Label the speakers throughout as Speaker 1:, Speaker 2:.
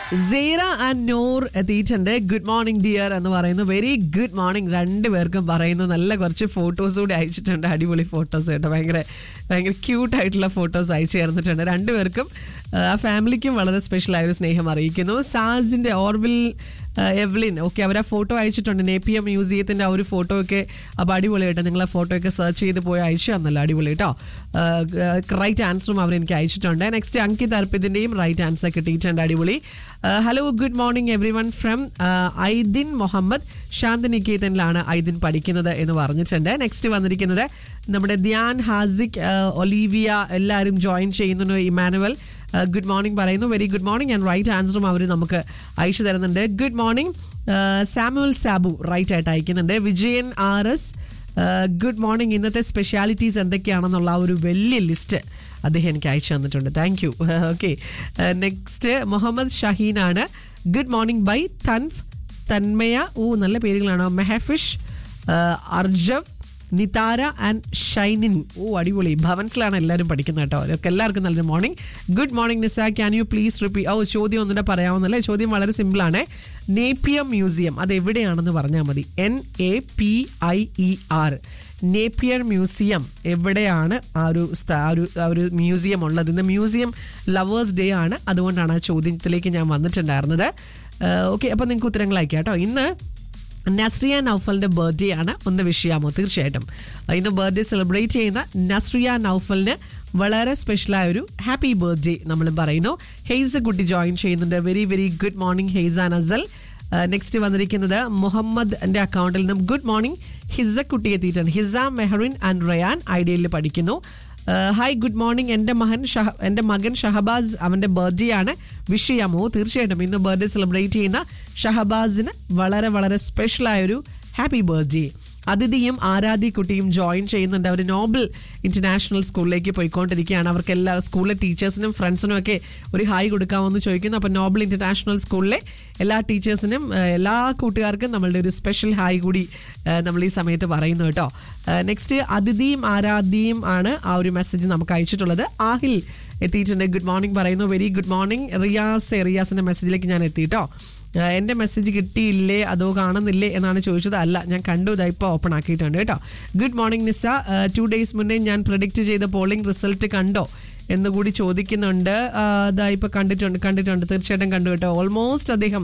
Speaker 1: സീറ and നൂർ എത്തിയിട്ടുണ്ട് good morning dear എന്ന് പറയുന്നു വെരി ഗുഡ് മോർണിംഗ് രണ്ടുപേർക്കും പറയുന്നു നല്ല കുറച്ച് ഫോട്ടോസ് കൂടി അയച്ചിട്ടുണ്ട് അടിപൊളി ഫോട്ടോസ് കേട്ടോ ഭയങ്കര ഭയങ്കര ക്യൂട്ട് ആയിട്ടുള്ള ഫോട്ടോസ് അയച്ചു ചേർന്നിട്ടുണ്ട് രണ്ടുപേർക്കും ആ, ആ ഫാമിലിക്കും വളരെ സ്പെഷ്യൽ ആയ ഒരു സ്നേഹം അറിയിക്കുന്നു സാജിന്റെ ഓർവിൽ ആ, എവ്ലിൻ ഓക്കെ അവർ ആ ഫോട്ടോ അയച്ചിട്ടുണ്ട് നേപ്പിയ മ്യൂസിയത്തിന്റെ ആ ഒരു ഫോട്ടോ ഒക്കെ അപ്പോൾ അടിപൊളിയായിട്ട് നിങ്ങൾ ആ ഫോട്ടോ ഒക്കെ സെർച്ച് ചെയ്ത് പോയി അയച്ചു തന്നല്ലോ അടിപൊളി കേട്ടോ റൈറ്റ് ആൻസറും അവർ എനിക്ക് അയച്ചിട്ടുണ്ട് നെക്സ്റ്റ് അങ്കിത് അർപ്പിതിന്റെയും റൈറ്റ് ആൻസർ കിട്ടിയിട്ടുണ്ട് അടിപൊളി hello good morning every one from Aidin Muhammad ശാന്തിനികേതനിലാണ് ഐദിൻ പഠിക്കുന്നത് എന്ന് പറഞ്ഞിട്ടുണ്ട് നെക്സ്റ്റ് വന്നിരിക്കുന്നത് നമ്മുടെ ധ്യാൻ ഹാസിക് ആ, ഒലീവിയ എല്ലാവരും ജോയിൻ ചെയ്യുന്നു ഇമാനുവൽ ഗുഡ് മോർണിംഗ് പറയുന്നു very good morning and right ആൻസറും അവർ നമുക്ക് അയച്ചു തരുന്നുണ്ട് good morning Samuel Sabu right ആയിട്ട് അയക്കുന്നുണ്ട് Vijayan R S good morning ഇന്നത്തെ സ്പെഷ്യാലിറ്റീസ് എന്തൊക്കെയാണെന്നുള്ള ആ ഒരു വലിയ ലിസ്റ്റ് അദ്ദേഹം എനിക്ക് അയച്ചു തന്നിട്ടുണ്ട് thank you okay next Muhammad ഷഹീനാണ് ഗുഡ് മോർണിംഗ് ബൈ തൻഫ് തന്മയ ഓ നല്ല പേരുകളാണ് മെഹഫിഷ് അർജവ് നിതാര ആൻഡ് ഷൈനിൻ ഓ അടിപൊളി ഭവൻസിലാണ് എല്ലാവരും പഠിക്കുന്നത് കേട്ടോ അവർക്ക് എല്ലാവർക്കും നല്ലൊരു morning good morning Nisa can you please repeat ഓ ചോദ്യം ഒന്നുകൂടെ പറയാവുന്നല്ലേ ചോദ്യം വളരെ സിമ്പിളാണ് നേപ്പിയം മ്യൂസിയം അത് എവിടെയാണെന്ന് പറഞ്ഞാൽ മതി N A P I E R Napier museum എവിടെയാണ് ആ ഒരു സ്ഥ- ആ ഒരു ആ ഒരു മ്യൂസിയം ഉള്ളത് ഇന്ന് മ്യൂസിയം ലവേഴ്സ് ഡേ ആണ് അതുകൊണ്ടാണ് ആ ചോദ്യത്തിലേക്ക് ഞാൻ വന്നിട്ടുണ്ടായിരുന്നത് ഓക്കെ അപ്പോൾ നിങ്ങൾക്ക് ഉത്തരങ്ങൾ അയക്കാം കേട്ടോ ഇന്ന് നസ്രിയ നൗഫലിന്റെ ബർത്ത്ഡേ ആണ് ഒന്ന് വിഷയാമോ തീർച്ചയായിട്ടും ഇന്ന് ബർത്ത്ഡേ സെലിബ്രേറ്റ് ചെയ്യുന്ന നസ്രിയ നൗഫലിന് വളരെ സ്പെഷ്യലായ ഒരു ഹാപ്പി ബർത്ത്ഡേ നമ്മൾ പറയുന്നു ഹെയ്സ് കുട്ടി ജോയിൻ ചെയ്യുന്നുണ്ട് very very good morning Haiza നസൽ നെക്സ്റ്റ് വന്നിരിക്കുന്നത് മുഹമ്മദിന്റെ അക്കൗണ്ടിൽ നിന്നും ഗുഡ് മോർണിംഗ് ഹിസ കുട്ടി എത്തിയിട്ടുണ്ട് ഹിസ മെഹറിൻ ആൻഡ് റയാൻ ഐഡിയയിൽ പഠിക്കുന്നു ഹായ് ഗുഡ് മോർണിംഗ് എൻ്റെ മകൻ ഷഹ എൻ്റെ മകൻ ഷഹബാസ് അവൻ്റെ ബർത്ത്ഡേ ആണ് വിഷ് ചെയ്യാമോ തീർച്ചയായിട്ടും ഇന്ന് ബർത്ത്ഡേ സെലിബ്രേറ്റ് ചെയ്യുന്ന ഷഹബാസിന് വളരെ വളരെ സ്പെഷ്യലായൊരു ഹാപ്പി ബർത്ത്ഡേ അതിഥിയും ആരാധ്യ കുട്ടിയും ജോയിൻ ചെയ്യുന്നുണ്ട് അവർ നോബൽ ഇന്റർനാഷണൽ സ്കൂളിലേക്ക് പോയിക്കൊണ്ടിരിക്കുകയാണ് അവർക്ക് എല്ലാ സ്കൂളിലെ ടീച്ചേഴ്സിനും ഫ്രണ്ട്സിനും ഒക്കെ ഒരു ഹായ് കൊടുക്കാമെന്ന് ചോദിക്കുന്നു അപ്പോൾ നോബൽ ഇന്റർനാഷണൽ സ്കൂളിലെ എല്ലാ ടീച്ചേഴ്സിനും ഏഹ്, എല്ലാ കൂട്ടുകാർക്കും നമ്മളുടെ ഒരു സ്പെഷ്യൽ ഹായ് കൂടി ഏഹ്, നമ്മൾ ഈ സമയത്ത് പറയുന്നു കേട്ടോ നെക്സ്റ്റ് അതിഥിയും ആരാധ്യയും ആണ് ആ ഒരു മെസ്സേജ് നമുക്ക് അയച്ചിട്ടുള്ളത് ആഹിൽ എത്തിയിട്ടുണ്ട് ഗുഡ് മോർണിംഗ് പറയുന്നു വെരി ഗുഡ് മോർണിംഗ് റിയാസ് റിയാസിന്റെ മെസ്സേജിലേക്ക് ഞാൻ എത്തിയിട്ടോ ഏഹ് എൻ്റെ മെസ്സേജ് കിട്ടിയില്ലേ അതോ കാണുന്നില്ലേ എന്നാണ് ചോദിച്ചത് അല്ല ഞാൻ കണ്ടു ഇതാ ഇപ്പോൾ ഓപ്പൺ ആക്കിയിട്ടുണ്ട് കേട്ടോ good morning Nisa two days മുന്നേ ഞാൻ പ്രഡിക്റ്റ് ചെയ്ത പോളിംഗ് റിസൾട്ട് കണ്ടോ എന്ന് കൂടി ചോദിക്കുന്നുണ്ട് ആഹ് ഇതാ ഇപ്പോൾ കണ്ടിട്ടുണ്ട് കണ്ടിട്ടുണ്ട് തീർച്ചയായിട്ടും കണ്ടു കേട്ടോ ഓൾമോസ്റ്റ് അദ്ദേഹം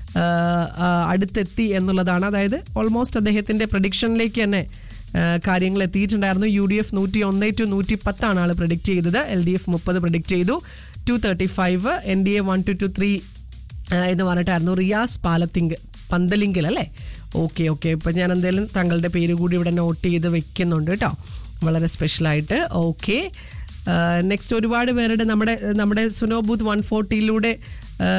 Speaker 1: ആഹ് ആഹ് അടുത്തെത്തി എന്നുള്ളതാണ് അതായത് ഓൾമോസ്റ്റ് അദ്ദേഹത്തിൻ്റെ പ്രഡിക്ഷനിലേക്ക് തന്നെ ആഹ് കാര്യങ്ങൾ എത്തിയിട്ടുണ്ടായിരുന്നു യു ഡി എഫ് നൂറ്റി ഒന്ന് ടു നൂറ്റി പത്താണ് ആൾ പ്രഡിക്റ്റ് ചെയ്തത് എൽ ഡി എഫ് മുപ്പത് പ്രഡിക്റ്റ് ചെയ്തു two thirty five N D A one two two three എന്ന് പറഞ്ഞിട്ടായിരുന്നു റിയാസ് പാലത്തിങ്ക് പന്തലിങ്കിൽ അല്ലേ ഓക്കെ ഓക്കെ ഇപ്പം ഞാൻ എന്തായാലും താങ്കളുടെ പേര് കൂടി ഇവിടെ നോട്ട് ചെയ്ത് വെക്കുന്നുണ്ട് കേട്ടോ വളരെ സ്പെഷ്യലായിട്ട് ഓക്കെ നെക്സ്റ്റ് ഒരുപാട് പേരുടെ നമ്മുടെ നമ്മുടെ സുനോ ബൂത്ത് വൺ ഫോർട്ടിയിലൂടെ